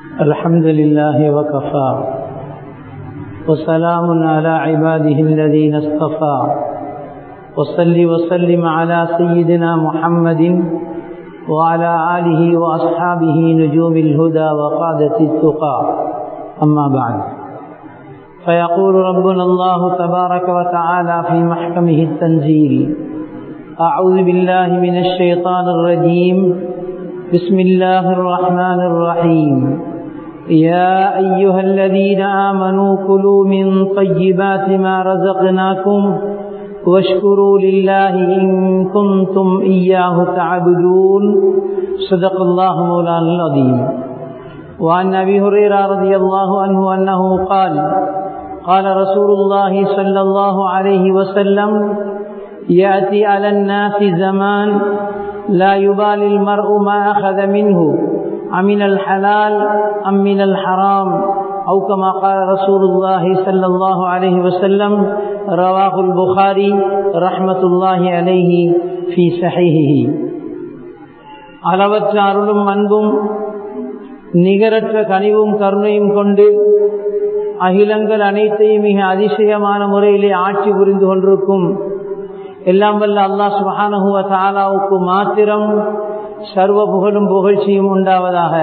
الحمد لله وكفى وسلام على عباده الذين اصطفى وصل وسلم على سيدنا محمد وعلى آله وأصحابه نجوم الهدى وقادة التقى أما بعد فيقول ربنا الله تبارك وتعالى في محكمه التنزيل أعوذ بالله من الشيطان الرجيم بسم الله الرحمن الرحيم يا أيها الذين آمنوا كلوا من طيبات ما رزقناكم واشكروا لله إن كنتم إياه تعبدون صدق الله مولانا العظيم وعن أبي هريرة رضي الله عنه أنه قال قال رسول الله صلى الله عليه وسلم يأتي على الناس زمان لا يبالي المرء ما أخذ منه أمن الحلال أم من الحرام أو كما قال رسول الله صلى الله عليه وسلم رواه البخاري رحمة الله عليه في صحيحه அளவற்ற அருளும் அன்பும் நிகரற்ற கனிவும் கருணையும் கொண்டு அகிலங்கள் அனைத்தையும் மிக அதிசயமான முறையிலே ஆட்சி புரிந்து கொண்டிருக்கும் எல்லாம் வல்ல அல்லா சுபஹானஹுவ தாலாவுக்கு மாத்திரம் சர்வ புகழும் புகழ்ச்சியும் உண்டாவதாக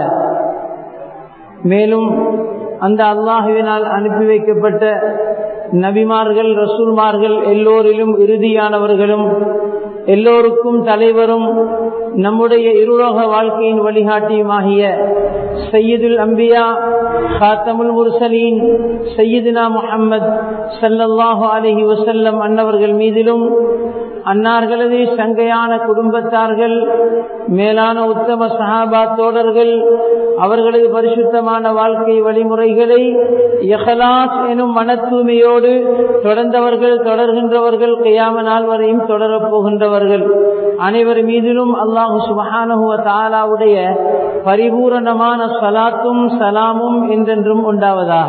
மேலும் அந்த அல்லாஹுவினால் அனுப்பி வைக்கப்பட்ட நபிமார்கள் ரசூல்மார்கள் எல்லோரிலும் இறுதியானவர்களும் எல்லோருக்கும் தலைவரும் நம்முடைய இருலோக வாழ்க்கையின் வழிகாட்டியுமாகிய சையீதுல் அம்பியா ஹாத்தமுல் முர்சலீன் சையீதுனா முஹம்மது சல்லல்லாஹு அலஹி வசல்லம் அன்னவர்கள் மீதிலும் அன்னார்களது சங்கையான குடும்பத்தார்கள் மேலான உத்தம சஹாபா தோழர்கள் அவர்களது பரிசுத்தமான வாழ்க்கை வழிமுறைகளை எஹலாஸ் எனும் மன தூய்மையோடு தொடர்ந்தவர்கள் தொடர்கின்றவர்கள் கையாம நாள் வரையும் தொடரப் போகின்றவர்கள் அனைவர் மீதிலும் அல்லாஹு சுபஹானஹுவ தாலாவுடைய பரிபூரணமான சலாத்தும் சலாமும் என்றென்றும் உண்டாவதாக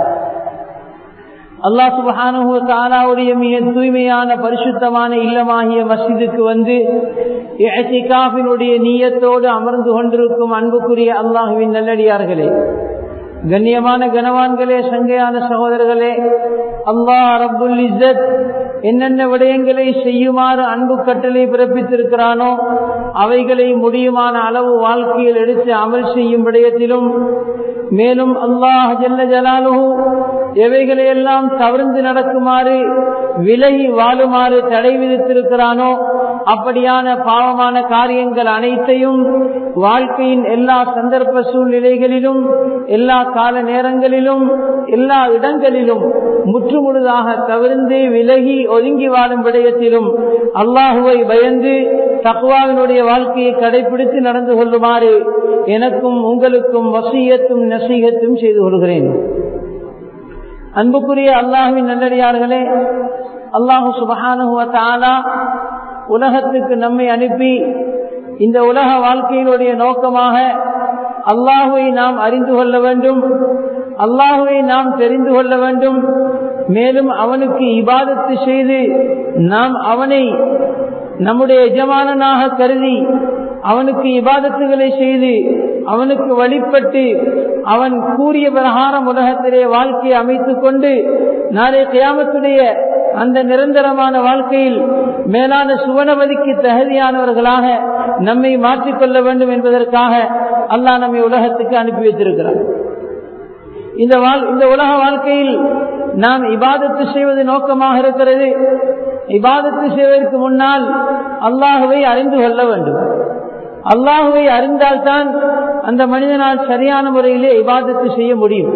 அல்லா சுபஹானுவ தாலாவுடைய மிக தூய்மையான பரிசுத்தமான இல்லமாகிய மஸ்ஜிதுக்கு வந்து காஃபினுடைய நீயத்தோடு அமர்ந்து கொண்டிருக்கும் அன்புக்குரிய அல்லாஹுவின் நல்லடியார்களே கண்ணியமான கனவான்களே சங்கையான சகோதரர்களே அல்லாஹ் ரபுல் இஸ்ஸத் என்னென்ன விடயங்களை செய்யுமாறு அன்பு கட்டளை பிறப்பித்திருக்கிறானோ அவைகளை முடியுமான அளவு வாழ்க்கையில் எடுத்து அமல் செய்யும் விடயத்திலும் மேலும் அல்லாஹ் ஜல்ல ஜலாலு எவைகளை எல்லாம் தவிர்ந்து நடக்குமாறு விலகி வாழுமாறு தடை விதித்திருக்கிறானோ அப்படியான பாவமான காரியங்கள் அனைத்தையும் வாழ்க்கையின் எல்லா சந்தர்ப்ப சூழ்நிலைகளிலும் எல்லா கால நேரங்களிலும் எல்லா இடங்களிலும் முற்றுமுழுதாக தவிர்ந்து விலகி ஒதுங்கி வாழும் விடயத்திலும் அல்லாஹுவை பயந்து தக்குவாவினுடைய வாழ்க்கையை கடைபிடித்து நடந்து கொள்ளுமாறு எனக்கும் உங்களுக்கும் வசியத்தும் நசீகத்தும் செய்து கொள்கிறேன் அன்புக்குரிய அல்லாஹுவின் நல்லடியார்களே அல்லாஹு சுபஹானுவத்தாலா உலகத்துக்கு நம்மை அனுப்பி இந்த உலக வாழ்க்கையினுடைய நோக்கமாக அல்லாஹுவை நாம் அறிந்து கொள்ள வேண்டும் அல்லாஹுவை நாம் தெரிந்து கொள்ள வேண்டும் மேலும் அவனுக்கு இபாதத்து செய்து நாம் அவனை நம்முடைய எஜமானனாக கருதி அவனுக்கு இபாதத்துகளை செய்து அவனுக்கு வழிபட்டு அவன் கூறிய பிரகாரம் உலகத்திலே வாழ்க்கையை அமைத்துக் கொண்டு நாளை கியாமத்துடைய அந்த நிரந்தரமான வாழ்க்கையில் மேலான சுவனவதிக்கு தகுதியானவர்களாக நம்மை மாற்றிக்கொள்ள வேண்டும் என்பதற்காக அல்லாஹ் நம்மை உலகத்துக்கு அனுப்பி வைத்திருக்கிறார் இந்த வாழ் இந்த உலக வாழ்க்கையில் நாம் இபாதத்து செய்வது நோக்கமாக இருக்கிறது இபாதத்து செய்வதற்கு முன்னால் அல்லாஹுவை அறிந்து கொள்ள வேண்டும் அல்லாஹுவை அறிந்தால்தான் அந்த மனிதனால் சரியான முறையிலே இபாதத்து செய்ய முடியும்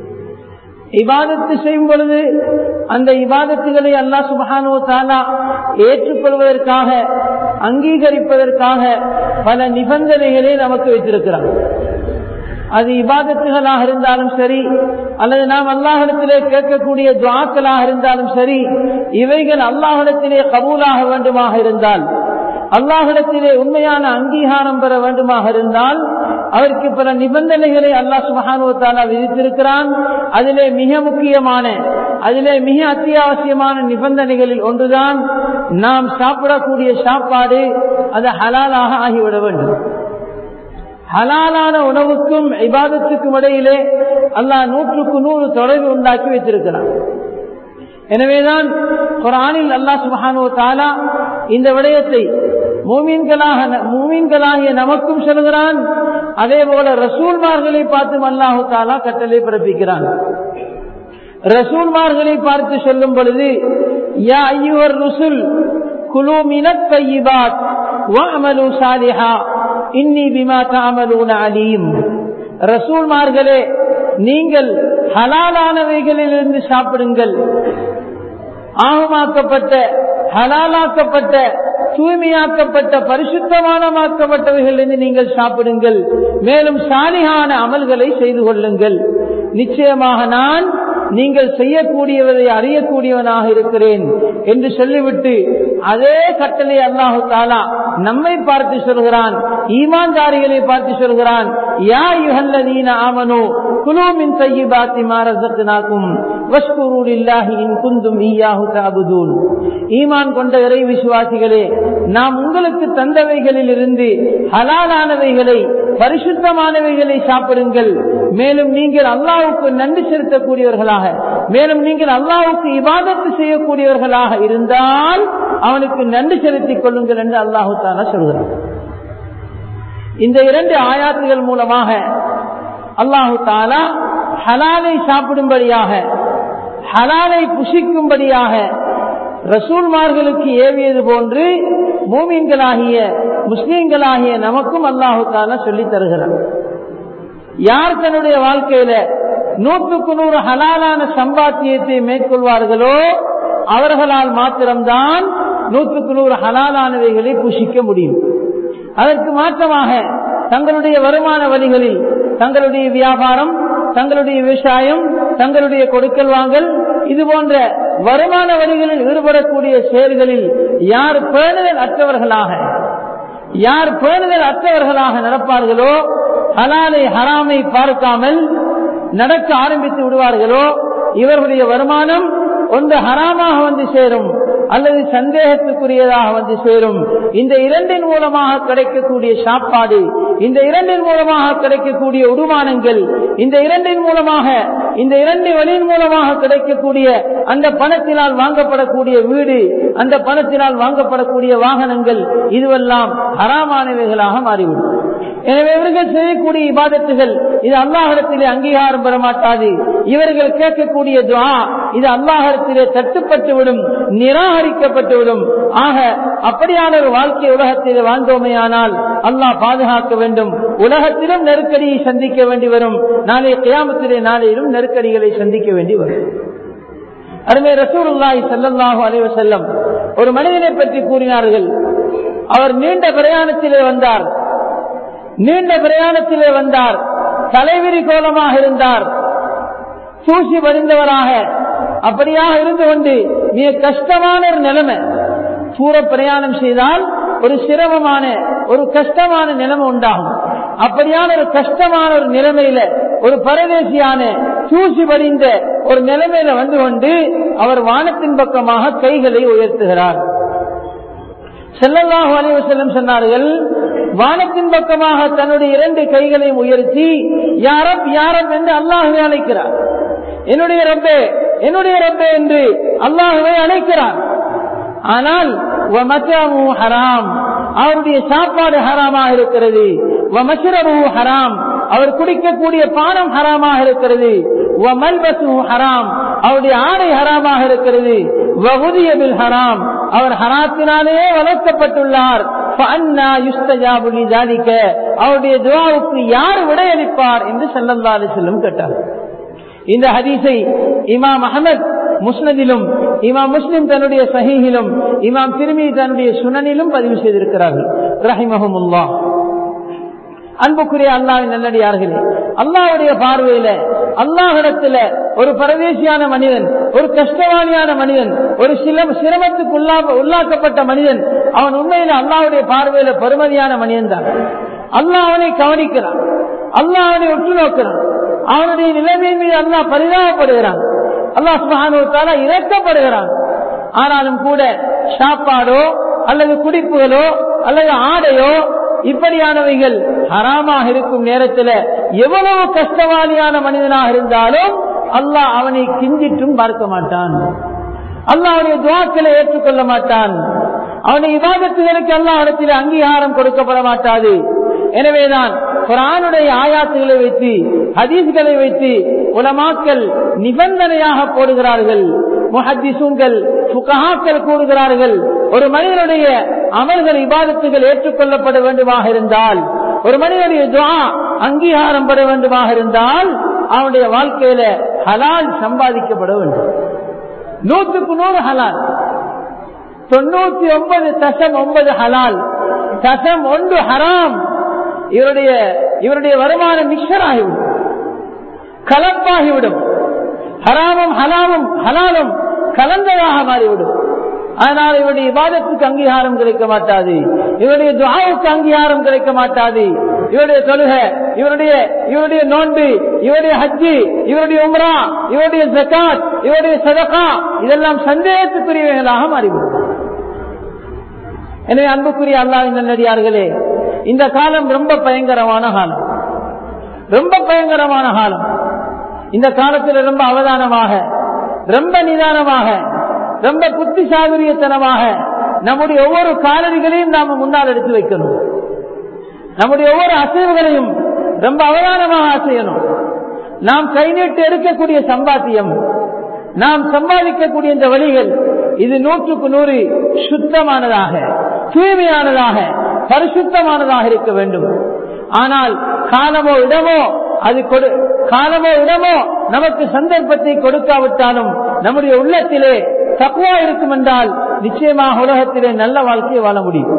இபாதத்து செய்யும் பொழுது அந்த இபாதத்துகளை அல்லா சுபஹானோ தாலா ஏற்றுக்கொள்வதற்காக அங்கீகரிப்பதற்காக பல நிபந்தனைகளை நமக்கு வைத்திருக்கிறார் அது இபாதத்துகளாக இருந்தாலும் சரி அல்லது நாம் அல்லாஹிடத்திலே கேட்கக்கூடிய துவாக்களாக இருந்தாலும் சரி இவைகள் அல்லாஹிடத்திலே கபூலாக வேண்டுமாக இருந்தால் அல்லாஹிடத்திலே உண்மையான அங்கீகாரம் பெற வேண்டுமாக இருந்தால் அதற்கு பல நிபந்தனைகளை அல்லாஹ் சுபஹானுவத்தாலா விதித்திருக்கிறான் அதிலே மிக முக்கியமான அதிலே மிக அத்தியாவசியமான நிபந்தனைகளில் ஒன்றுதான் நாம் சாப்பிடக்கூடிய சாப்பாடு அது ஹலாலாக ஆகிவிட வேண்டும் ஹலாலான உணவுக்கும் இபாதத்துக்கும் இடையிலே அல்லாஹ் நூற்றுக்கு நூறு தொடர்பு உண்டாக்கி வைத்திருக்கிறான் எனவேதான் குரானில் அல்லாஹ் சுபஹானு தாலா இந்த விடயத்தை மூமீன்களாக மூமீன்களாகிய நமக்கும் சொல்கிறான் அதே போல ரசூல்மார்களை பார்த்தும் அல்லாஹு தாலா கட்டளை பிறப்பிக்கிறான் ரசூல்மார்களை பார்த்து சொல்லும் பொழுது யா ஐயுவர் ருசுல் குலு மினத் தையிபாத் வஅமலு சாலிஹா இன்னி பிமா தஅமலூன அலீம் ரசூல்மார்களே நீங்கள் ஹலாலானவைகளிலிருந்து சாப்பிடுங்கள் ஆகமாக்கப்பட்ட ஹலாலாக்கப்பட்ட தூய்மையாக்கப்பட்ட பரிசுத்தமானமாக்கப்பட்டவைகளிலிருந்து நீங்கள் சாப்பிடுங்கள் மேலும் சாலிகான அமல்களை செய்து கொள்ளுங்கள் நிச்சயமாக நான் நீங்கள் செய்யக்கூடியவதை அறியக்கூடியவனாக இருக்கிறேன் என்று சொல்லிவிட்டு அதே கட்டளை அல்லாஹு தாலா நம்மை பார்த்து சொல்கிறான் ஈமான்தாரிகளை பார்த்து சொல்கிறான் யா யுஹல்லதீன ஆமனோ குலூமின் தையிபாத்தி மாரசத்தினாக்கும் வஷ்குரூலில்லாஹி இன் குந்தும் ஈயாஹு தாபுதூன் ஈமான் கொண்ட இறை விசுவாசிகளே நாம் உங்களுக்கு தந்தவைகளில் இருந்து ஹலாலானவைகளை பரிசுத்தமானவைகளை சாப்பிடுங்கள் மேலும் நீங்கள் அல்லாவுக்கு நன்றி செலுத்தக்கூடியவர்களாக மேலும் நீங்கள் அல்லாவுக்கு இபாதத்து செய்யக்கூடியவர்களாக இருந்தால் அவனுக்கு நன்றி செலுத்திக் கொள்ளுங்கள் என்று அல்லாஹு தாலா சொல்கிறார் இந்த இரண்டு ஆயாத்துகள் மூலமாக அல்லாஹு தாலா ஹலாலை சாப்பிடும்படியாக ஹலாலை புசிக்கும்படியாக ரசூல்மார்களுக்கு ஏவியது போன்று மூமீன்களாகிய முஸ்லீம்களாகிய நமக்கும் அல்லாஹு தாலா சொல்லித் தருகிறார் யார் தன்னுடைய வாழ்க்கையில நூற்றுக்கு நூறு ஹலாலான சம்பாத்தியத்தை மேற்கொள்வார்களோ அவர்களால் மாத்திரம்தான் நூற்றுக்கு நூறு ஹலாலானவைகளை புஷிக்க முடியும் அதற்கு மாற்றமாக தங்களுடைய வருமான வழிகளில் தங்களுடைய வியாபாரம் தங்களுடைய விவசாயம் தங்களுடைய கொடுக்கல் வாங்கல் இது போன்ற வருமான வழிகளில் ஈடுபடக்கூடிய செயல்களில் யார் பேணுதல் அற்றவர்களாக யார் பேணுதல் அற்றவர்களாக நடப்பார்களோ ஹலாலை ஹராமை பார்க்காமல் நடக்க ஆரம்பித்து விடுவார்களோ இவர்களுடைய வருமானம் ஒன்று ஹராமாக வந்து சேரும் அல்லது சந்தேகத்துக்குரியதாக வந்து சேரும் இந்த இரண்டின் மூலமாக கிடைக்கக்கூடிய சாப்பாடு இந்த இரண்டின் மூலமாக கிடைக்கக்கூடிய உருமானங்கள் இந்த இரண்டின் மூலமாக இந்த இரண்டு வழியின் மூலமாக கிடைக்கக்கூடிய அந்த பணத்தினால் வாங்கப்படக்கூடிய வீடு அந்த பணத்தினால் வாங்கப்படக்கூடிய வாகனங்கள் இதுவெல்லாம் ஹராமானவைகளாக மாறிவிடும் எனவே இவர்கள் செய்யக்கூடிய இபாதத்துகள் இது அல்லாஹிடத்திலே அங்கீகாரம் பெற மாட்டாது இவர்கள் கேட்கக்கூடிய துவா இது அல்லாஹிடத்திலே தட்டுப்பட்டுவிடும் நிராகரிக்கப்பட்டுவிடும் ஆக அப்படியான ஒரு வாழ்க்கை உலகத்திலே வாழ்ந்தோமையானால் அல்லாஹ் பாதுகாக்க வேண்டும் உலகத்திலும் நெருக்கடியை சந்திக்க வேண்டி வரும் நாளை கியாமத்திலே நாளையிலும் நெருக்கடிகளை சந்திக்க வேண்டி வரும் அருமை ரசூலுல்லாஹி ஸல்லல்லாஹு அலைஹி வஸல்லம் ஒரு மனிதனை பற்றி கூறினார்கள் அவர் நீண்ட பிரயாணத்திலே வந்தார் நீண்ட பிரயாணத்திலே வந்தார் தலைவிரி கோலமாக இருந்தார் தூசி வடிந்தவராக அப்படியாக இருந்து கொண்டு மிக கஷ்டமான ஒரு நிலைமை தூர பிரயாணம் செய்தால் ஒரு சிரமமான ஒரு கஷ்டமான நிலைமை உண்டாகும் அப்படியான ஒரு கஷ்டமான ஒரு நிலைமையில ஒரு பரதேசியான தூசி படிந்த ஒரு நிலைமையில வந்து கொண்டு அவர் வானத்தின் பக்கமாக கைகளை உயர்த்துகிறார் செல்லல்லாஹு அலைவசல்லம் சொன்னார்கள் வானத்தின் பக்கமாக தன்னுடைய இரண்டு கைகளையும் உயர்த்தி யாரப் யாரப் என்று அல்லாஹுவை அழைக்கிறார் என்னுடைய ரப்பே என்னுடைய ரப்பே என்று அல்லாஹுவை அழைக்கிறார் ஆனால் ஹராம் அவருடைய சாப்பாடு ஹராமாக இருக்கிறது ஹராம் அவர் குடிக்கக்கூடிய பானம் ஹராமாக இருக்கிறது ஹராம் அவருடைய ஆடை ஹராமாக இருக்கிறது வகுதியபில் ஹராம் அவர் ஹராத்தினாலேயே வளர்க்கப்பட்டுள்ளார் அவருடைய துவாவுக்கு யார் விடையளிப்பார் என்று செல்லல்லா செல்லும் கேட்டார் இந்த ஹதீஸை இமாம் அகமத் முஸ்னதிலும் இமாம் முஸ்லிம் தன்னுடைய சஹீகிலும் இமாம் திருமி தன்னுடைய சுனனிலும் பதிவு செய்திருக்கிறார்கள் ரஹிமஹமுல்லா அன்புக்குரிய அல்லாவின் நல்லடியார்களே அல்லாவுடைய பார்வையில அல்லாஹிடத்துல ஒரு பரதேசியான மனிதன் ஒரு கஷ்டவாளியான மனிதன் ஒரு சில சிரமத்துக்கு உள்ளா உள்ளாக்கப்பட்ட மனிதன் அவன் உண்மையில அல்லாவுடைய பார்வையில பெருமதியான மனிதன் தான் அல்லாஹ் அவனை கவனிக்கிறான் அல்லாஹ் அவனை உற்று நோக்கிறான் அவனுடைய நிலைமையின் மீது அல்லாஹ் பரிதாபப்படுகிறான் அல்லாஹ் சுபானுத்தால இறக்கப்படுகிறான் ஆனாலும் கூட சாப்பாடோ அல்லது குடிப்புகளோ அல்லது ஆடையோ இப்படியானவைகள் ஹராமாக இருக்கும் நேரத்தில் எவ்வளவு கஷ்டவாளியான மனிதனாக இருந்தாலும் அல்லாஹ் அவனை கிஞ்சிற்றும் பார்க்க மாட்டான் அல்லாஹ் அவனுடைய துவாக்களை ஏற்றுக்கொள்ள மாட்டான் அவனுடைய விவாதத்துகளுக்கு அல்லாஹ் இடத்தில் அங்கீகாரம் கொடுக்கப்பட மாட்டாது எனவேதான் குரானுடைய ஆயாத்துகளை வைத்து ஹதீஸ்களை வைத்து உலமாக்கள் நிபந்தனையாக போடுகிறார்கள் முஹத்திசூன்கள் புகஹாக்கள் கூறுகிறார்கள் ஒரு மனிதனுடைய அமல்கள் இபாதத்துகள் ஏற்றுக்கொள்ளப்பட வேண்டுமாக இருந்தால் ஒரு மனிதனுடைய துவா அங்கீகாரம் பெற வேண்டுமாக இருந்தால் அவனுடைய வாழ்க்கையில ஹலால் சம்பாதிக்கப்பட வேண்டும் நூற்றுக்கு நூறு ஹலால் தொண்ணூத்தி ஒன்பது தசம் ஒன்பது ஹலால் தசம் ஒன்று ஹராம் இவருடைய இவருடைய வருமானம் மிக்சர் ஆகிவிடும் கலப்பாகிவிடும் ஹராமும் ஹலாமும் ஹலாலும் கலந்ததாக மாறிவிடும் அதனால் இவருடைய விவாதத்துக்கு அங்கீகாரம் கிடைக்க மாட்டாது இவருடைய துவாவுக்கு அங்கீகாரம் கிடைக்க மாட்டாது இவருடைய தொழுக இவருடைய இவருடைய நோன்பு இவருடைய ஹஜ்ஜி இவருடைய உம்ரா இவருடைய ஜக்காத் இவருடைய சதகா இதெல்லாம் சந்தேகத்துக்குரியவைகளாக மாறிவிடும் எனவே அன்புக்குரிய அல்லாவின் நல்லடியார்களே இந்த காலம் ரொம்ப பயங்கரமான காலம் ரொம்ப பயங்கரமான காலம் இந்த காலத்தில் ரொம்ப அவதானமாக ரொம்ப நிதானமாக ரொம்ப புத்தி சாதுரியத்தனமாக நம்முடைய ஒவ்வொரு காலடிகளையும் நாம முன்னால் எடுத்து வைக்கணும் நம்முடைய ஒவ்வொரு அசைவுகளையும் ரொம்ப அவதானமாக செய்யணும் நாம் கை நீட்டு எடுக்கக்கூடிய சம்பாத்தியம் நாம் சம்பாதிக்கக்கூடிய இந்த வழிகள் இது நூற்றுக்கு நூறு சுத்தமானதாக தூய்மையானதாக பரிசுத்தமானதாக இருக்க வேண்டும் ஆனால் காலமோ இடமோ அது கொடு காலமோ இடமோ நமக்கு சந்தர்ப்பத்தை கொடுக்காவிட்டாலும் நம்முடைய உள்ளத்திலே தக்குவா இருக்கும் என்றால் நிச்சயமாக உலகத்திலே நல்ல வாழ்க்கையை வாழ முடியும்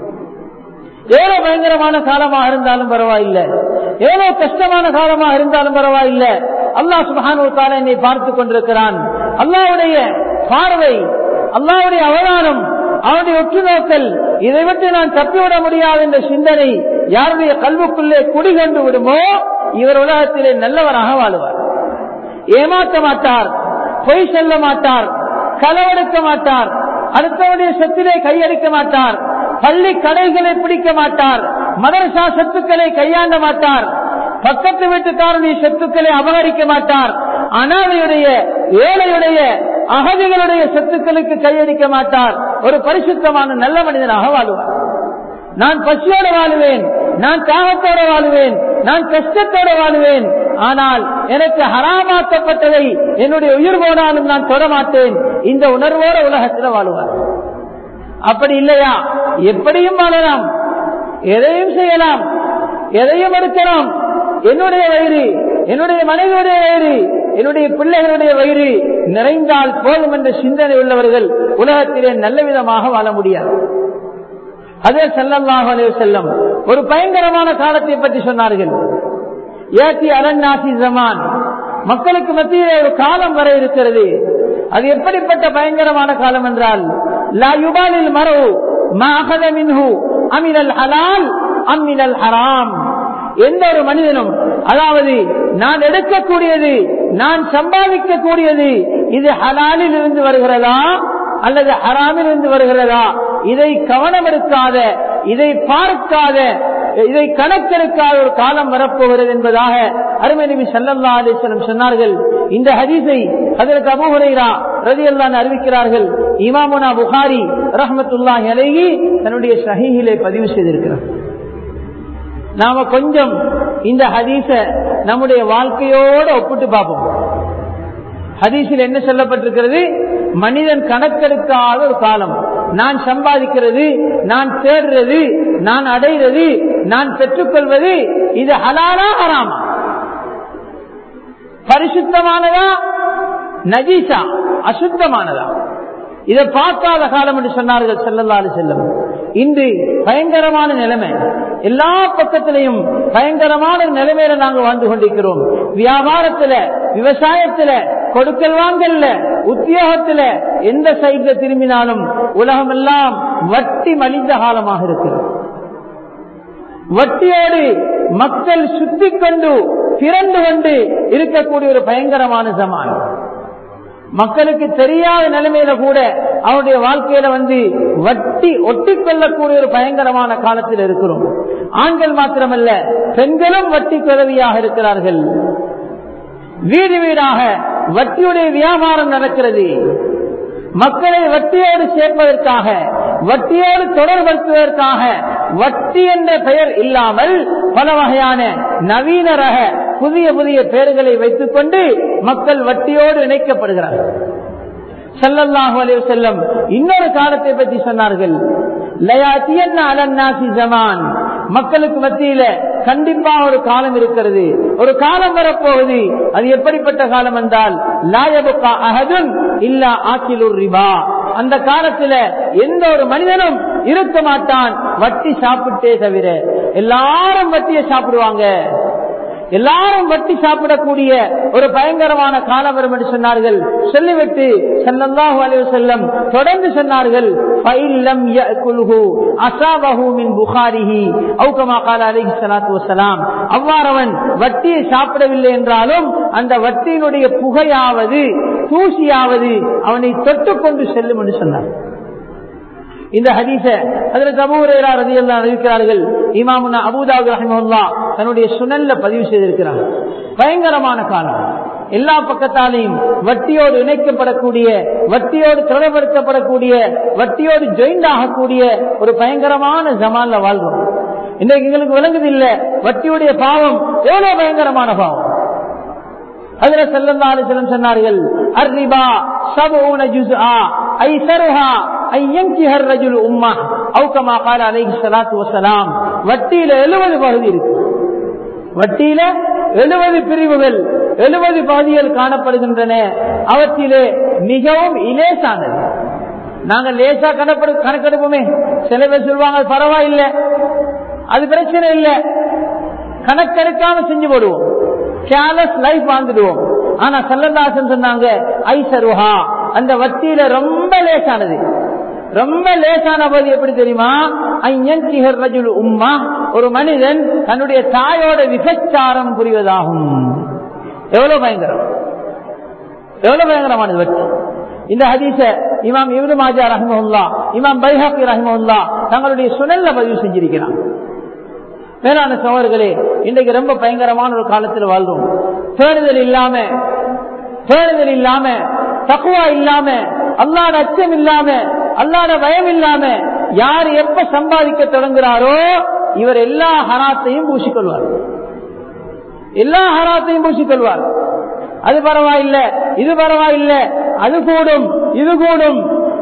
எவ்வளவு பயங்கரமான காலமாக இருந்தாலும் பரவாயில்லை எவ்வளவு கஷ்டமான காலமாக இருந்தாலும் பரவாயில்லை அல்லாஹ் சுபானு தாலா என்னை பார்த்துக் கொண்டிருக்கிறான் அல்லாவுடைய பார்வை அல்லாவுடைய அவதானம் அவனுடைய ஒற்று நோக்கல் இதை விட்டு நான் தப்பிவிட முடியாது என்ற சிந்தனை யாருடைய கல்வுக்குள்ளே குடிகொண்டு விடுமோ இவர் உலகத்திலே நல்லவராக வாழுவார் ஏமாற்ற மாட்டார் பொய் சொல்ல மாட்டார் களவெடுக்க மாட்டார் அடுத்தவருடைய சொத்திலே கையடிக்க மாட்டார் பள்ளி கடைகளை பிடிக்க மாட்டார் மதரசா சொத்துக்களை கையாண்ட மாட்டார் பக்கத்து வீட்டுக்காரனுடைய சொத்துக்களை அபகரிக்க மாட்டார் அனாதையுடைய ஏழையுடைய அகதிகளுடைய சொத்துக்களுக்கு கையடிக்க மாட்டார் ஒரு பரிசுத்தமான நல்ல மனிதனாக வாழ்வார் நான் பசியோடு வாழுவேன் நான் தாகத்தோடு வாழுவேன் நான் கஷ்டத்தோடு வாழுவேன் ஆனால் எனக்கு ஹராமாக்கப்பட்டதை என்னுடைய உயிர் போனாலும் நான் தொட மாட்டேன் இந்த உணர்வோட உலகத்தில் வாழுவார் அப்படி இல்லையா எப்படியும் வாழலாம் எதையும் செய்யலாம் எதையும் எடுக்கலாம் என்னுடைய வயிறு என்னுடைய மனைவியுடைய வயிறு என்னுடைய பிள்ளைகளுடைய வயிறு நிறைந்தால் போதும் என்ற சிந்தனை உள்ளவர்கள் உலகத்திலே நல்ல விதமாக வாழ முடியாது அதே செல்லல்லாஹ் செல்லம் ஒரு பயங்கரமான காலத்தை பற்றி சொன்னார்கள் ஏத்தி அரண்நாசி ஜமான் மக்களுக்கு மத்தியிலே ஒரு காலம் வர இருக்கிறது அது எப்படிப்பட்ட பயங்கரமான காலம் என்றால் லா யுபாலில் மரவு மாகத மின்ஹு அமினல் ஹலால் அம்மினல் ஹராம் எந்த ஒரு மனிதனும் அதாவது நான் எடுக்கக்கூடியது நான் சம்பாதிக்கக்கூடியது இது ஹலாலில் இருந்து வருகிறதா அல்லது ஹராமில் இருந்து வருகிறதா இதை கவனம் எடுக்காத இதை பார்க்காத இதை கணக்கெடுக்காத ஒரு காலம் வரப்போகிறது என்பதாக அருமை நபி சல்லல்லா அலிஸ்லம் சொன்னார்கள் இந்த ஹதீஸை அதற்கு அபுஹுரைரா ரதி அல்லான் அறிவிக்கிறார்கள் இமாமுனா புகாரி ரஹமத்துல்லா அலைகி தன்னுடைய சஹீஹிலே பதிவு செய்திருக்கிறார் நாம கொஞ்சம் இந்த ஹதீஸ நம்முடைய வாழ்க்கையோடு ஒப்பிட்டு பார்ப்போம் ஹதீஸில் என்ன சொல்லப்பட்டிருக்கிறது மனிதன் கணக்கெடுக்காத ஒரு காலம் நான் சம்பாதிக்கிறது நான் தேடுறது நான் அடைகிறது நான் பெற்றுக்கொள்வது இது ஹலாலா ஹராமா பரிசுத்தமானதா நஜீசா அசுத்தமானதா இதை பார்க்காத காலம் என்று சொன்னார்கள் செல்லல்லாறு செல்லும் இன்று பயங்கரமான நிலைமை எல்லா பக்கத்திலையும் பயங்கரமான நிலைமையில நாங்க வாழ்ந்து கொண்டிருக்கிறோம் வியாபாரத்துல விவசாயத்துல கொடுக்கல் வாங்கல்ல உத்தியோகத்துல எந்த சைட்ல திரும்பினாலும் உலகம் எல்லாம் வட்டி மலிந்த காலமாக இருக்கிறது வட்டியோடு மக்கள் சுத்தி கொண்டு திறந்து கொண்டு இருக்கக்கூடிய ஒரு பயங்கரமான சமான் மக்களுக்கு தெரியாத நிலைமையில கூட அவருடைய வாழ்க்கையில வந்து வட்டி ஒட்டி கொள்ளக்கூடிய ஒரு பயங்கரமான காலத்தில் இருக்கிறோம் ஆண்கள் மாத்திரமல்ல பெண்களும் வட்டி பிறவியாக இருக்கிறார்கள் வீடு வீடாக வட்டியுடைய வியாபாரம் நடக்கிறது மக்களை வட்டியோடு சேர்ப்பதற்காக வட்டியோடு தொடர்படுத்துவதற்காக வட்டி என்ற பெயர் இல்லாமல் பல வகையான நவீன ரக புதிய புதிய பெயர்களை வைத்துக் கொண்டு மக்கள் வட்டியோடு இணைக்கப்படுகிறார்கள் செல்லல்லாஹு அலைய செல்லம் இன்னொரு காலத்தை பற்றி சொன்னார்கள் மக்களுக்கு மத்தியில கண்டிப்பா ஒரு காலம் இருக்கிறது ஒரு காலம் வரப்போகுது அது எப்படிப்பட்ட காலம் என்றால் லாயபுக்கா அகதும் இல்ல ஆக்கிலூர் ரிபா அந்த காலத்துல எந்த ஒரு மனிதனும் இருக்க மாட்டான் வட்டி சாப்பிட்டே தவிர எல்லாரும் வட்டியை சாப்பிடுவாங்க எல்லாரும் வட்டி சாப்பிடக்கூடிய ஒரு பயங்கரமான காலம் வரும் என்று சொன்னார்கள் சொல்லிவிட்டு செல்லல்லாஹு அலைஹி செல்லம் தொடர்ந்து சொன்னார்கள் ஃபைல்லம் யஅகுல்ஹு அஸாபஹு மின் புகாரிஹி அவு கமா கால அலைஹி ஸலாத்து வஸலாம் அவ்வாறவன் வட்டியை சாப்பிடவில்லை என்றாலும் அந்த வட்டியினுடைய புகையாவது தூசியாவது அவனை தொட்டுக்கொண்டு செல்லும் என்று சொன்னார் இந்த ஹதீச அதில் சமூகரா ரதி எல்லாம் அறிவிக்கிறார்கள் இமாமுனா அபுதாபு ரஹிமுல்லா தன்னுடைய சுனல்ல பதிவு செய்திருக்கிறார் பயங்கரமான காலம் எல்லா பக்கத்தாலையும் வட்டியோடு இணைக்கப்படக்கூடிய வட்டியோடு தொடர்படுத்தப்படக்கூடிய வட்டியோடு ஜாயிண்ட் ஆகக்கூடிய ஒரு பயங்கரமான ஜமான்ல வாழ்றோம் இன்றைக்கு எங்களுக்கு விளங்குது இல்ல வட்டியுடைய பாவம் எவ்வளவு பயங்கரமான பாவம் அதுல செல்லம் செல்லம் சொன்னார்கள் அர்ரிபா சபூன ஜுஸ்ஆ ஐசருஹா ஐயங்கிஹர் ரஜுல் உம்மா அவு கமா கால அலைஹி ஸலாத்து வஸலாம் வட்டியில 70 பகுதி இருக்கு வட்டியில 70 பிரிவுகள் 70 பகுதிகள் காணப்படுகின்றன அவற்றிலே மிகவும் இலேசானது நாங்க லேசா கணப்பெடு கணக்கெடுப்போமே சில பேர் சொல்லுவாங்க அது பரவாயில்லை அது பிரச்சனை இல்லை கணக்கெடுக்காம செஞ்சு போடுவோம் கேர்லெஸ் லைஃப் வாழ்ந்துடுவோம் ஆனா செல்லதாசன் சொன்னாங்க ஐசருஹா அந்த வட்டியில ரொம்ப லேசானது ரொம்ப லேசான பகுதி எப்படி தெரியுமா உம்மா ஒரு மனிதன் தன்னுடைய தாயோட விபச்சாரம் புரிவதாகும் எவ்வளவு பயங்கரம் எவ்வளவு பயங்கரமானது வட்டி இந்த ஹதீச இமாம் இவரு மாஜா ரஹமுல்லா இமாம் பைஹாக்கி ரஹமுல்லா தங்களுடைய சுனல்ல பதிவு செஞ்சிருக்கிறான் மேலான சோழர்களே இன்றைக்கு ரொம்ப பயங்கரமான ஒரு காலத்தில் வாழ்றோம் தேடுதல் இல்லாம தேடுதல் இல்லாம தக்குவா இல்லாம அல்லாட அச்சம் இல்லாம அல்லாட பயம் இல்லாம யார் எப்ப சம்பாதிக்க தொடங்குறாரோ இவர் எல்லா ஹராத்தையும் பூசிக்கொள்வார் எல்லா ஹராத்தையும் பூசிக்கொள்வார் அது பரவாயில்ல இது பரவாயில்ல அது கூடும் இது கூடும்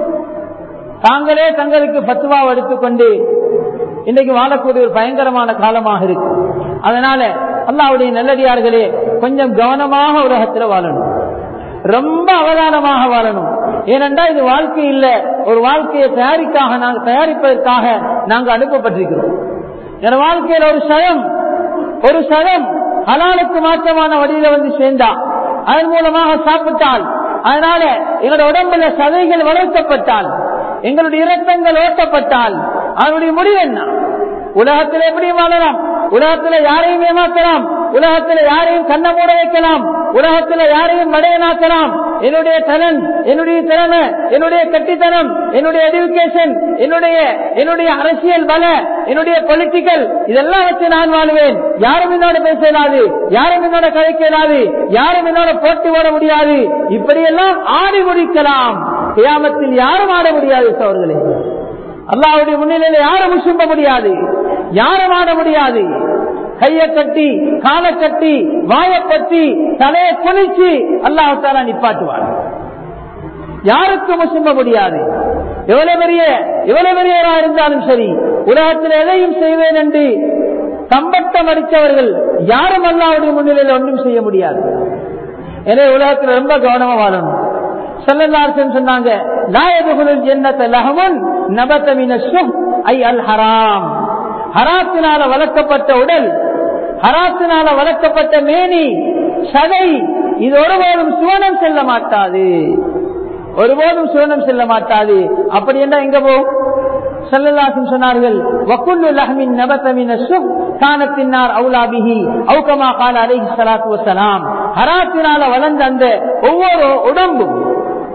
தாங்களே தங்களுக்கு பத்துவா எடுத்துக்கொண்டு இன்னைக்கு வாழக்கூடிய ஒரு பயங்கரமான காலமாக இருக்கு அதனால அல்லாவுடைய நல்லடியார்களே கொஞ்சம் கவனமாக உலகத்தில் வாழணும் ரொம்ப அவதானமாக வாழணும் ஏனென்றா இது வாழ்க்கை இல்ல ஒரு வாழ்க்கையை தயாரிக்காக நாங்கள் தயாரிப்பதற்காக நாங்கள் அனுப்பப்பட்டிருக்கிறோம் என் வாழ்க்கையில் ஒரு சயம் ஒரு சயம் ஹலாலுக்கு மாற்றமான வழியில வந்து சேர்ந்தா அதன் மூலமாக சாப்பிட்டால் அதனால எங்களோட உடம்புல சதைகள் வளர்க்கப்பட்டால் எங்களுடைய இரத்தங்கள் ஓட்டப்பட்டால் அதனுடைய முடிவு என்ன உலகத்தில் எப்படி வாழலாம் உலகத்துல யாரையும் ஏமாத்தலாம் உலகத்துல யாரையும் கண்ண மூட வைக்கலாம் உலகத்துல யாரையும் மடையனாக்கலாம் என்னுடைய தலன் என்னுடைய திறமை என்னுடைய கட்டித்தனம் என்னுடைய எடுக்கேஷன் என்னுடைய என்னுடைய அரசியல் பல என்னுடைய பொலிட்டிக்கல் இதெல்லாம் வச்சு நான் வாழ்வேன் யாரும் என்னோட பேச இயலாது யாரும் என்னோட கதைக்க இயலாது யாரும் என்னோட போட்டி ஓட முடியாது இப்படியெல்லாம் ஆடி முடிக்கலாம் கியாமத்தில் யாரும் ஆட முடியாது சோர்களே அல்லாவுடைய முன்னிலையில யாரும் முசும்ப முடியாது யாரும் ஆட முடியாது கைய கட்டி காலை கட்டி வாயை கட்டி தலையை குளிச்சு அல்லாஹால நிப்பாட்டுவார் யாருக்கும் முசும்ப முடியாது எவ்வளவு பெரிய எவ்வளவு பெரியவரா இருந்தாலும் சரி உலகத்தில் எதையும் செய்வேன் என்று தம்பட்டம் அடித்தவர்கள் யாரும் அல்லாவுடைய முன்னிலையில் ஒன்றும் செய்ய முடியாது எனவே உலகத்தில் ரொம்ப கவனமா வாழணும் செல்லல்லாசன் சொன்னாங்க நாயகுலுல் ஜென்னத்த லஹமுன் நபத்தமின சுஹ் ஐ அல் ஹராம் ஹராத்தினால வளர்க்கப்பட்ட உடல் ஹராத்தினால வளர்க்கப்பட்ட மேனி சதை இது ஒருபோதும் சுவனம் செல்ல மாட்டாது ஒருபோதும் சுவனம் செல்ல மாட்டாது அப்படி என்ன எங்க போகும் செல்லல்லாசும் சொன்னார்கள் வக்குல்லு லஹமின் நபத்தமின சுஹ் கானத்தினார் அவுலாபிஹி அவுகமா கால அலைஹி ஸலாத்து வஸலாம் ஹராத்தினால வளர்ந்த அந்த ஒவ்வொரு உடம்பும்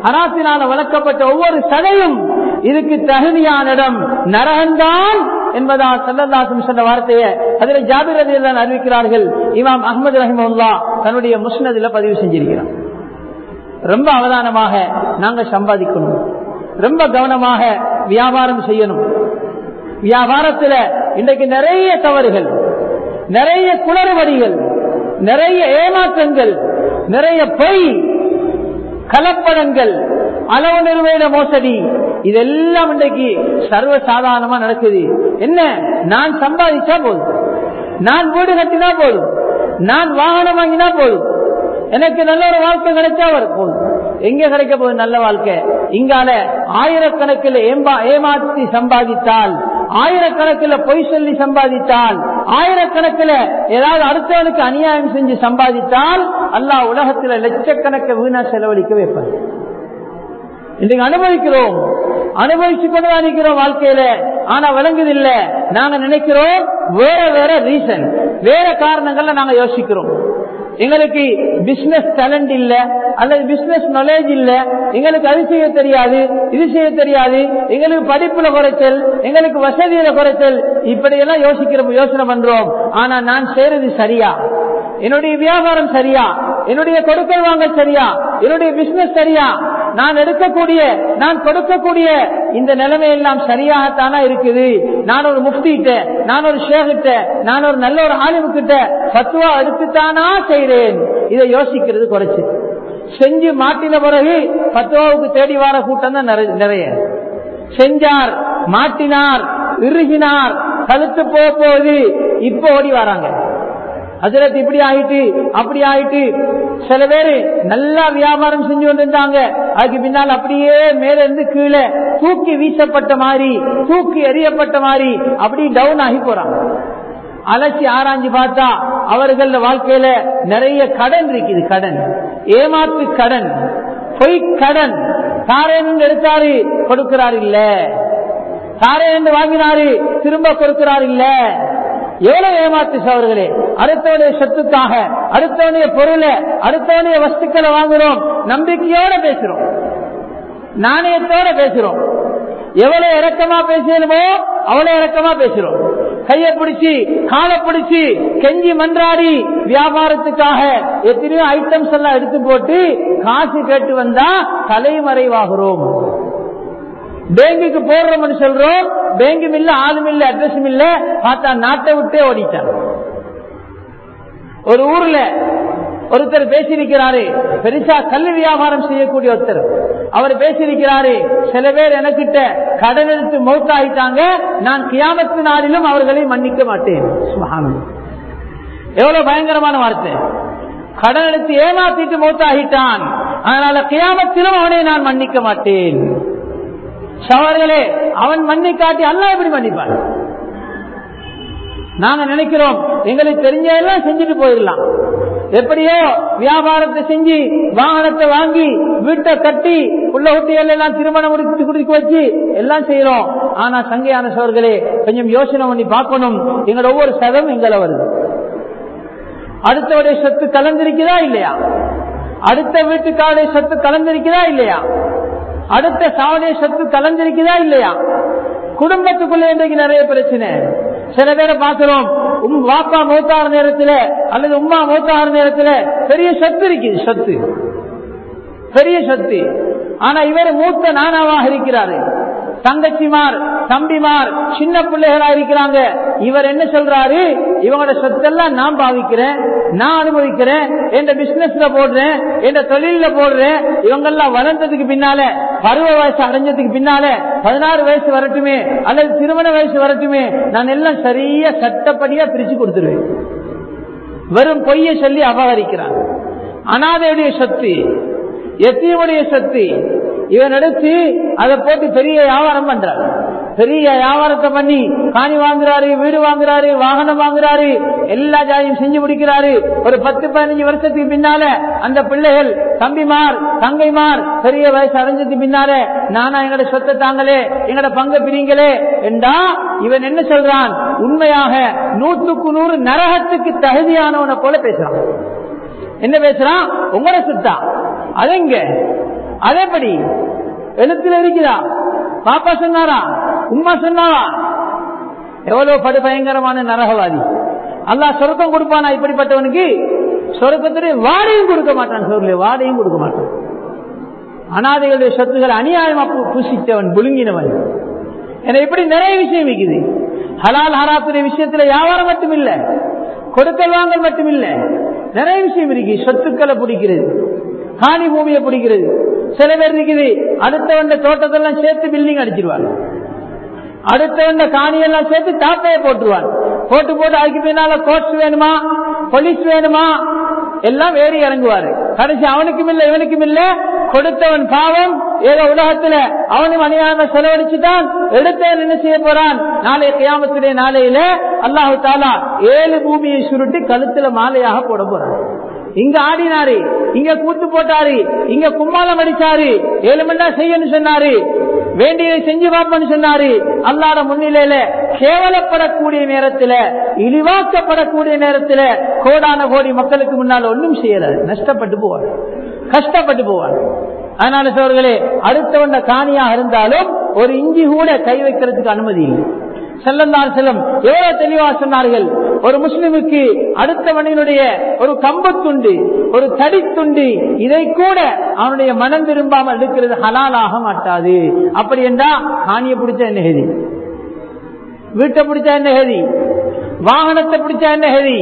அராத்தினால வளர்க்கப்பட்ட ஒவ்வொரு சடையும் இதுக்கு தகுதியான இடம் நரகந்தான் என்பதால் சல்லல்லாசம் சொன்ன வார்த்தையை அதில் ஜாபிர் தான் அறிவிக்கிறார்கள் இமாம் அஹமது ரஹிமுல்லா தன்னுடைய முஸ்னதில் பதிவு செஞ்சிருக்கிறார் ரொம்ப அவதானமாக நாங்க சம்பாதிக்கணும் ரொம்ப கவனமாக வியாபாரம் செய்யணும் வியாபாரத்துல இன்றைக்கு நிறைய தவறுகள் நிறைய குளறுபடிகள் நிறைய ஏமாற்றங்கள் நிறைய பொய் கலப்படங்கள் அளவு நிறுவன மோசடி இதெல்லாம் இன்றைக்கு சர்வ சாதாரணமா நடக்குது என்ன நான் சம்பாதிச்சா போதும் நான் வீடு கட்டினா போதும் நான் வாகனம் வாங்கினா போதும் எனக்கு நல்ல ஒரு வாழ்க்கை கிடைச்சா போதும் எங்க கிடைக்க போகுது நல்ல வாழ்க்கை இங்கால ஆயிரக்கணக்கில் ஏமாற்றி சம்பாதித்தால் ஆயிரக்கணக்கில் பொய் சொல்லி சம்பாதித்தால் ஆயிரக்கணக்கில் ஏதாவது அடுத்தவனுக்கு அநியாயம் செஞ்சு சம்பாதித்தால் அல்லா உலகத்தில் லட்சக்கணக்க வீணா செலவழிக்க வைப்பார் இன்றைக்கு அனுபவிக்கிறோம் அனுபவிச்சு கொண்டுதான் இருக்கிறோம் வாழ்க்கையில ஆனா விளங்குதில்ல நாங்க நினைக்கிறோம் வேற வேற ரீசன் வேற காரணங்கள்ல நாங்க யோசிக்கிறோம் எங்களுக்கு பிசினஸ் டேலண்ட் இல்ல அல்லது பிசினஸ் நாலேஜ் இல்ல எங்களுக்கு அது செய்ய தெரியாது இது செய்ய தெரியாது எங்களுக்கு படிப்புல குறைச்சல் எங்களுக்கு வசதியில குறைச்சல் இப்படி எல்லாம் யோசிக்கிற யோசனை பண்றோம் ஆனா நான் செய்யறது சரியா என்னுடைய வியாபாரம் சரியா என்னுடைய கொடுக்கல் வாங்க சரியா என்னுடைய பிசினஸ் சரியா நான் எடுக்கக்கூடிய நான் கொடுக்கக்கூடிய இந்த நிலைமை எல்லாம் சரியாகத்தானா இருக்குது நான் ஒரு முஃப்திட்ட நான் ஒரு ஷேகிட்ட நான் ஒரு நல்ல ஒரு ஆலிமுக்கிட்ட பத்துவா எடுத்துத்தானா செய்றேன் இதை யோசிக்கிறது குறைச்சு செஞ்சு மாட்டின பிறகு பத்துவாவுக்கு தேடி வர கூட்டம் தான் நிறைய செஞ்சார் மாட்டினார் இறுகினார் கழுத்து போக போகுது இப்ப ஓடி வராங்க ஹசரத் இப்படி ஆயிட்டு அப்படி ஆயிட்டு சில பேரு நல்லா வியாபாரம் செஞ்சு கொண்டிருந்தாங்க அதுக்கு பின்னால் அப்படியே மேல இருந்து கீழே தூக்கி வீசப்பட்ட மாதிரி தூக்கி எறியப்பட்ட மாதிரி அப்படி டவுன் ஆகி போறாங்க அலசி ஆராய்ஞ்சு பார்த்தா அவர்கள் வாழ்க்கையில நிறைய கடன் இருக்குது கடன் ஏமாத்து கடன் பொய் கடன் தாரேன் எடுத்தாரு கொடுக்கிறார் இல்ல தாரேன் வாங்கினாரு திரும்ப கொடுக்கிறார் இல்ல எவ்வளவு ஏமாத்து சவர்களே அடுத்தவனுடைய சொத்துக்காக அடுத்தவனுடைய பொருளை அடுத்தவனுடைய வஸ்துக்களை வாங்குறோம் நம்பிக்கையோட பேசுறோம் நாணயத்தோட பேசுறோம் எவ்வளவு இறக்கமா பேசணுமோ அவ்வளவு இறக்கமா பேசுறோம் கைய பிடிச்சி காலை பிடிச்சி கெஞ்சி மன்றாடி வியாபாரத்துக்காக எத்தனையோ ஐட்டம்ஸ் எல்லாம் எடுத்து போட்டு காசு கேட்டு வந்தா தலைமறைவாகிறோம் பேங்குக்கு போடுறோம்னு சொல்றோம் பேங்கும் இல்ல ஆளும் இல்ல அட்ரஸும் இல்ல பார்த்தா நாட்டை விட்டே ஓடிட்டான் ஒரு ஊர்ல ஒருத்தர் பேசியிருக்கிறாரு பெருசா கல்வி வியாபாரம் செய்யக்கூடிய ஒருத்தர் அவர் பேசியிருக்கிறாரு சில பேர் எனக்கிட்ட கடன் எடுத்து மௌத்தாகிட்டாங்க நான் கியாமத்து நாளிலும் அவர்களை மன்னிக்க மாட்டேன் எவ்வளவு பயங்கரமான வார்த்தை கடன் எடுத்து ஏமாத்திட்டு மௌத்தாகிட்டான் அதனால கியாமத்திலும் அவனை நான் மன்னிக்க மாட்டேன் சவர்களே அவன் மண்ணை காட்டி அல்ல எப்படி மன்னிப்பான் நாங்க நினைக்கிறோம் எங்களுக்கு தெரிஞ்ச எல்லாம் செஞ்சுட்டு போயிடலாம் எப்படியோ வியாபாரத்தை செஞ்சு வாகனத்தை வாங்கி வீட்டை கட்டி உள்ள குட்டிகள் எல்லாம் திருமணம் முடித்து குடிக்க வச்சு எல்லாம் செய்யறோம் ஆனா சங்கையான சோர்களே கொஞ்சம் யோசனை பண்ணி பார்க்கணும் எங்களோட ஒவ்வொரு சதம் எங்களை வருது அடுத்தவருடைய சொத்து கலந்திருக்குதா இல்லையா அடுத்த வீட்டுக்காருடைய சொத்து கலந்திருக்குதா இல்லையா அடுத்த சாவடைய சொத்து கலந்திருக்குதா இல்லையா குடும்பத்துக்குள்ள இன்றைக்கு நிறைய பிரச்சனை சில பேரை பார்க்கிறோம் உம் வாப்பா மூத்தார நேரத்துல அல்லது உமா மூத்தார நேரத்துல பெரிய சொத்து இருக்குது சொத்து பெரிய சொத்து ஆனா இவர் மூத்த நானாவாக இருக்கிறாரு தங்கச்சிமார் தம்பிமார் சின்ன பிள்ளைகளா இருக்கிறாங்க இவர் என்ன சொல்றாரு இவங்களோட சொத்தெல்லாம் நான் பாவிக்கிறேன் நான் அனுபவிக்கிறேன் என் பிசினஸ்ல போடுறேன் என் தொழில போடுறேன் இவங்க எல்லாம் வளர்ந்ததுக்கு பின்னால பருவ வயசு அடைஞ்சதுக்கு பின்னால பதினாறு வயசு வரட்டுமே அல்லது திருமண வயசு வரட்டுமே நான் எல்லாம் சரியா சட்டப்படியா பிரிச்சு கொடுத்துருவேன் வெறும் பொய்ய சொல்லி அபகரிக்கிறான் அனாதையுடைய சொத்து எத்தியமுடைய சொத்து இவன் எடுத்து அதை போட்டு பெரிய வியாபாரம் பண்றார் பெரிய வியாபாரத்தை பண்ணி காணி வாங்குறாரு வீடு வாங்குறாரு வாகனம் வாங்குறாரு எல்லா ஜாதியும் செஞ்சு முடிக்கிறாரு ஒரு பத்து பதினஞ்சு வருஷத்துக்கு பின்னால அந்த பிள்ளைகள் தம்பிமார் தங்கைமார் பெரிய வயசு அடைஞ்சதுக்கு பின்னால நானா எங்கட சொத்தை தாங்களே எங்கட பங்கு பிரிங்களே என்றா இவன் என்ன சொல்றான் உண்மையாக நூற்றுக்கு நூறு நரகத்துக்கு தகுதியானவனை போல பேசுறான் என்ன பேசுறான் உங்களோட சொத்தா அதுங்க அதேபடி எழுத்துல இருக்குதா பாப்பா சொன்னாரா உம்மா சொன்னாரா எவ்வளவு படு பயங்கரமான நரகவாதி அல்லாஹ் சொருக்கம் கொடுப்பானா இப்படிப்பட்டவனுக்கு சொருக்கத்துடைய வாடையும் கொடுக்க மாட்டான் சோர்ல வாடையும் கொடுக்க மாட்டான் அனாதைகளுடைய சொத்துக்களை அநியாயமா புசித்தவன் புழுங்கினவன் என இப்படி நிறைய விஷயம் இருக்குது ஹலால் ஹராத்துடைய விஷயத்துல வியாபாரம் மட்டும் இல்ல கொடுக்கல் வாங்கல் மட்டும் இல்ல நிறைய விஷயம் இருக்கு சொத்துக்களை பிடிக்கிறது காணி பூமியை பிடிக்கிறது சில பேர் இருக்குது அடுத்தவண்ட தோட்டத்தெல்லாம் சேர்த்து பில்டிங் அடிச்சிருவாங்க அடுத்தவண்ட காணியெல்லாம் சேர்த்து தாப்பையை போட்டுருவான் போட்டு போட்டு அதுக்கு பின்னால கோர்ட்ஸ் வேணுமா போலீஸ் வேணுமா எல்லாம் வேறி இறங்குவாரு கடைசி அவனுக்கும் இல்ல இவனுக்கும் இல்ல கொடுத்தவன் பாவம் ஏதோ உலகத்துல அவனும் அநியாயமா செலவழிச்சுட்டான் எடுத்தவன் என்ன செய்ய போறான் நாளைய கியாமத்துடைய நாளையில அல்லாஹு தாலா ஏழு பூமியை சுருட்டி கழுத்துல மாலையாக போட போறான் இங்க ஆடினாரு இங்க கூத்து போட்டாரு இங்க கும்மாளம் அடிச்சாரு ஏழு மணி நேரம் செய்யணும் சொன்னாரு வேண்டியதை செஞ்சு பார்ப்போம்னு சொன்னாரு அல்லாத முன்னிலையில கேவலப்படக்கூடிய நேரத்துல இழிவாக்கப்படக்கூடிய நேரத்துல கோடான கோடி மக்களுக்கு முன்னால் ஒன்றும் செய்யறாரு நஷ்டப்பட்டு போவார் கஷ்டப்பட்டு போவார் அதனால சோர்களே அடுத்தவண்ட காணியாக இருந்தாலும் ஒரு இஞ்சி கூட கை வைக்கிறதுக்கு அனுமதி இல்லை செல்லந்தார் செல்லம் எவ்வளவு தெளிவா சொன்னார்கள் ஒரு முஸ்லிமுக்கு அடுத்தவனினுடைய ஒரு கம்பத்துண்டு ஒரு தடித்துண்டு இதை கூட அவனுடைய மனம் விரும்பாமல் எடுக்கிறது ஹலாலாக மாட்டாது அப்படி என்றா காணியை பிடிச்ச என்ன ஹெதி வீட்டை பிடிச்சா என்ன ஹெதி வாகனத்தை பிடிச்சா என்ன ஹெதி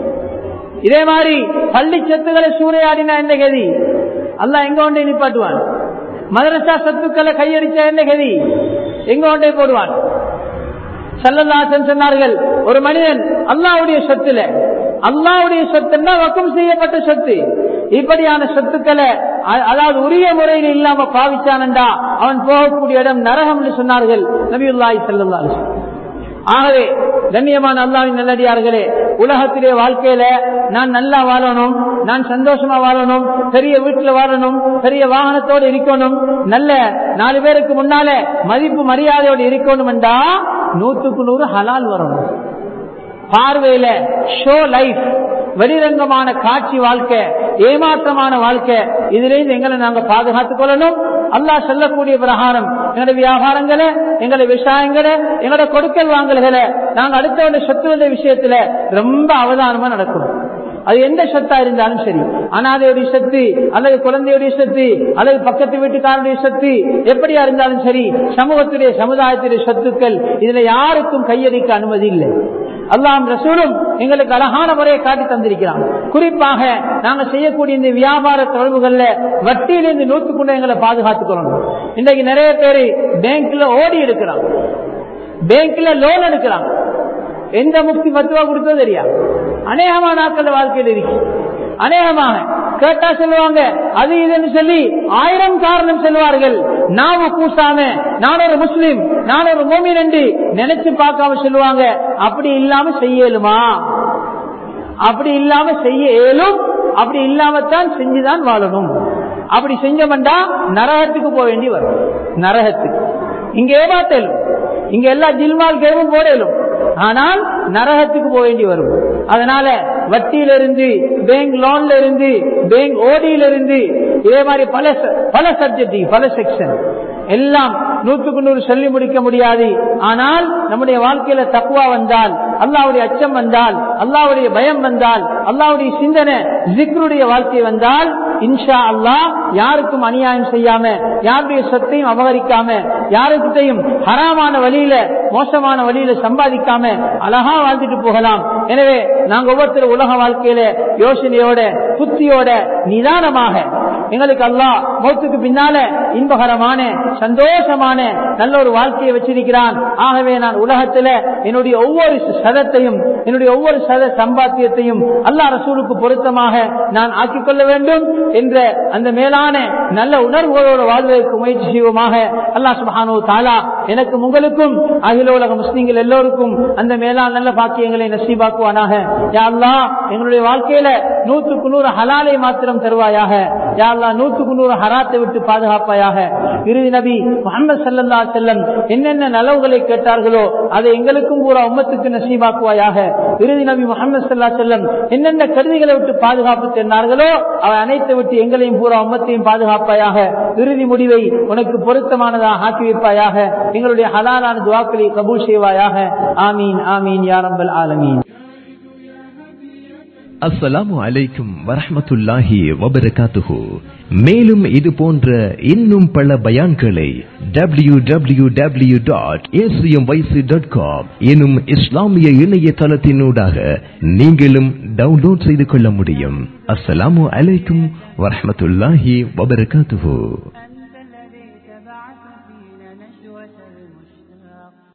இதே மாதிரி பள்ளி சொத்துக்களை சூறையாடினா என்ன கதி அல்ல எங்க கொண்டே நிப்பாட்டுவான் மதரசா சத்துக்களை கையடிச்சா என்ன கதி எங்க கொண்டே போடுவான் சல்லல்லாசன் சொன்னார்கள் ஒரு மனிதன் அல்லாவுடைய சொத்துல அல்லாவுடைய சொத்துன்னா வக்கம் செய்யப்பட்ட சொத்து இப்படியான சொத்துக்களை அதாவது உரிய முறையில் இல்லாம பாவிச்சானண்டா அவன் போகக்கூடிய இடம் நரகம் என்று சொன்னார்கள் நபியுல்லாய் செல்லல்லாஸ் ஆகவே கண்ணியமான அல்லாவின் நல்லடியார்களே உலகத்திலே வாழ்க்கையில நான் நல்லா வாழணும் நான் சந்தோஷமா வாழணும் பெரிய வீட்டுல வாழணும் பெரிய வாகனத்தோடு இருக்கணும் நல்ல நாலு பேருக்கு முன்னால மதிப்பு மரியாதையோடு இருக்கணும் என்றா நூத்துக்கு நூறு ஹலால் வரணும் பார்வையில ஷோ லைஃப் வெளிரங்கமான காட்சி வாழ்க்கை ஏமாற்றமான வாழ்க்கை இதிலிருந்து எங்களை நாங்க பாதுகாத்துக் கொள்ளணும் அல்லா சொல்லக்கூடிய பிரகாரம் எங்களுடைய வியாபாரங்களை எங்களுடைய விஷயங்களை எங்களுடைய கொடுக்கல் வாங்கல்களை நாங்க அடுத்தவங்க சொத்துடைய விஷயத்துல ரொம்ப அவதானமா நடக்கணும் அது எந்த சொத்தா இருந்தாலும் சரி அனாதையுடைய சொத்து அல்லது குழந்தையுடைய சொத்து அல்லது பக்கத்து வீட்டுக்காரனுடைய சொத்து எப்படியா இருந்தாலும் சரி சமூகத்துடைய சமுதாயத்துடைய சொத்துக்கள் இதுல யாருக்கும் கையடிக்க அனுமதி இல்லை அல்லாம் ரசூலும் எங்களுக்கு அழகான முறையை காட்டி தந்திருக்கிறான் குறிப்பாக நாங்க செய்யக்கூடிய இந்த வியாபார தொடர்புகள்ல வட்டியிலிருந்து நூற்றுக்குள்ள எங்களை பாதுகாத்துக் கொள்ளணும் இன்றைக்கு நிறைய பேர் பேங்க்ல ஓடி எடுக்கிறாங்க பேங்க்ல லோன் எடுக்கிறாங்க எந்த முக்தி பத்துவா கொடுத்தது தெரியா அநேகமான நாட்கள் வாழ்க்கையில் இருக்கு அநேகமாக கேட்டா சொல்லுவாங்க அது இதுன்னு சொல்லி ஆயிரம் காரணம் சொல்லுவார்கள் நாம கூசாம நான் ஒரு முஸ்லீம் நான் ஒரு மோமின் என்று நினைச்சு பார்க்காம சொல்லுவாங்க அப்படி இல்லாம செய்யலுமா அப்படி இல்லாம செய்ய இயலும் அப்படி இல்லாமத்தான் செஞ்சுதான் வாழணும் அப்படி செஞ்சோம்டா நரகத்துக்கு போக வேண்டி வரும் நரகத்துக்கு இங்க ஏமாத்தலும் இங்க எல்லா ஜில்மால் கேவும் போடலும் ஆனால் நரகத்துக்கு போக வேண்டி வரும் அதனால வட்டியிலிருந்து பேங்க் லோன்ல இருந்து பேங்க் ஓடியில இருந்து இதே மாதிரி பல பல சப்ஜெக்ட் பல செக்ஷன் எல்லாம் நூற்றுக்கு நூறு சொல்லி முடிக்க முடியாது ஆனால் நம்முடைய வாழ்க்கையில தக்குவா வந்தால் அல்லாவுடைய அச்சம் வந்தால் அல்லாவுடைய பயம் வந்தால் அல்லாவுடைய சிந்தனை ஜிக்ருடைய வாழ்க்கை வந்தால் இன்ஷா அல்லா யாருக்கும் அநியாயம் செய்யாம யாருடைய சொத்தையும் அபகரிக்காம யாருக்கிட்டையும் ஹராமான வழியில மோசமான வழியில சம்பாதிக்காம அழகா வாழ்ந்துட்டு போகலாம் எனவே நாங்க ஒவ்வொருத்தரும் உலக வாழ்க்கையில யோசனையோட புத்தியோட நிதானமாக எங்களுக்கு அல்லா மௌத்துக்கு பின்னால இன்பகரமான சந்தோஷமான நல்ல ஒரு வாழ்க்கையை வச்சிருக்கிறான் ஆகவே நான் உலகத்துல என்னுடைய ஒவ்வொரு சதத்தையும் என்னுடைய ஒவ்வொரு சத சம்பாத்தியத்தையும் அல்லா ரசூலுக்கு பொருத்தமாக நான் ஆக்கிக் கொள்ள வேண்டும் என்ற அந்த மேலான நல்ல உணர்வுகளோடு வாழ்வதற்கு முயற்சி செய்வோமாக அல்லா சுபானோ தாலா எனக்கும் உங்களுக்கும் அகில உலக முஸ்லீம்கள் எல்லோருக்கும் அந்த மேலான நல்ல பாக்கியங்களை நசீபாக்குவானாக யா அல்லா எங்களுடைய வாழ்க்கையில நூற்றுக்கு நூறு ஹலாலை மாத்திரம் தருவாயாக யா அல்லாஹ் நூற்றுக்கு நூறு ஹராத்தை விட்டு பாதுகாப்பாயாக இறுதி நபி முகமது சல்லல்லா செல்லம் என்னென்ன நலவுகளை கேட்டார்களோ அதை எங்களுக்கும் பூரா உம்மத்துக்கு நசீபாக்குவாயாக இறுதி நபி முகமது சல்லா செல்லம் என்னென்ன கருதிகளை விட்டு பாதுகாப்பு சொன்னார்களோ அவை அனைத்தை விட்டு எங்களையும் பூரா உம்மத்தையும் பாதுகாப்பாயாக இறுதி முடிவை உனக்கு பொருத்தமானதாக ஆக்கி வைப்பாயாக எங்களுடைய ஹலாலான துவாக்களை கபூல் செய்வாயாக ஆமீன் ஆமீன் யாரம்பல் ஆலமீன் அஸ்ஸலாமு அலைக்கும் வரஹ்மத்துல்லாஹி வபரகாத்துஹு மேலும் இது போன்ற இன்னும் பல பயான்களை W W W dot dot com எனும் இஸ்லாமிய இணையதளத்தினூடாக நீங்களும் டவுன்லோட் செய்து கொள்ள முடியும் அஸ்ஸலாமு அலைக்கும் வரஹ்மத்துல்லாஹி வபரகாத்துஹு